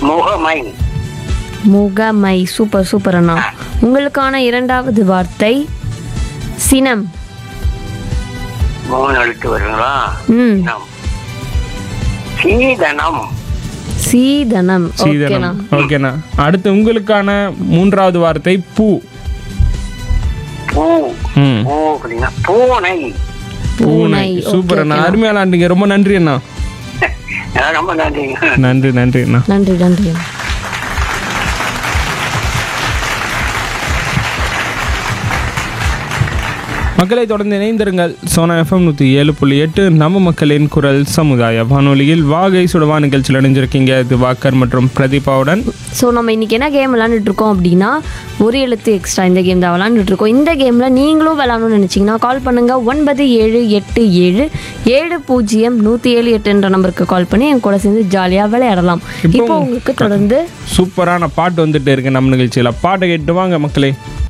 முகமை முகமை super super அண்ணா உங்களுக்கான இரண்டாவது வார்த்தை சினம் மூணு எழுத்து வருங்களா ம் சினம். சீதனம் சீதனம் ஓகேண்ணா சீதனம் ஓகேண்ணா அடுத்து உங்களுக்கான மூன்றாவது வார்த்தை பூ பூ ம் பூ அப்படின்னா பூனை பூனை சூப்பர் அண்ணா அருமையா விளாண்டுங்க ரொம்ப நன்றி அண்ணா அஹ் ரொம்ப நன்றிங்க நன்றி நன்றி அண்ணா நன்றி நன்றி அண்ணா. மக்களை தொடர்ந்து இணைந்திருங்கள் சோனா எஃப்எம் நூற்றி ஏழு புள்ளி எட்டு நம்ம மக்களின் குரல் சமுதாய வானொலியில் வாகை சுடவா நிகழ்ச்சியில் இணைஞ்சிருக்கீங்க இது வாக்கர் மற்றும் பிரதீபாவுடன் ஸோ நம்ம இன்னைக்கு என்ன கேம் விளாண்டுட்டு இருக்கோம் அப்படின்னா ஒரு எழுத்து எக்ஸ்ட்ரா இந்த கேம் தான் விளாண்டுட்டு இருக்கோம் இந்த கேமில் நீங்களும் விளாடணும்னு நினச்சிங்கன்னா கால் பண்ணுங்க ஒன்பது ஏழு எட்டு ஏழு ஏழு பூஜ்ஜியம் நூற்றி ஏழு எட்டுன்ற நம்பருக்கு கால் பண்ணி என் கூட சேர்ந்து ஜாலியாக விளையாடலாம் இப்போ உங்களுக்கு தொடர்ந்து சூப்பரான பாட்டு வந்துட்டு இருக்கு நம்ம நிகழ்ச்சியில் பாட்டை கேட்டு வாங்க மக்களே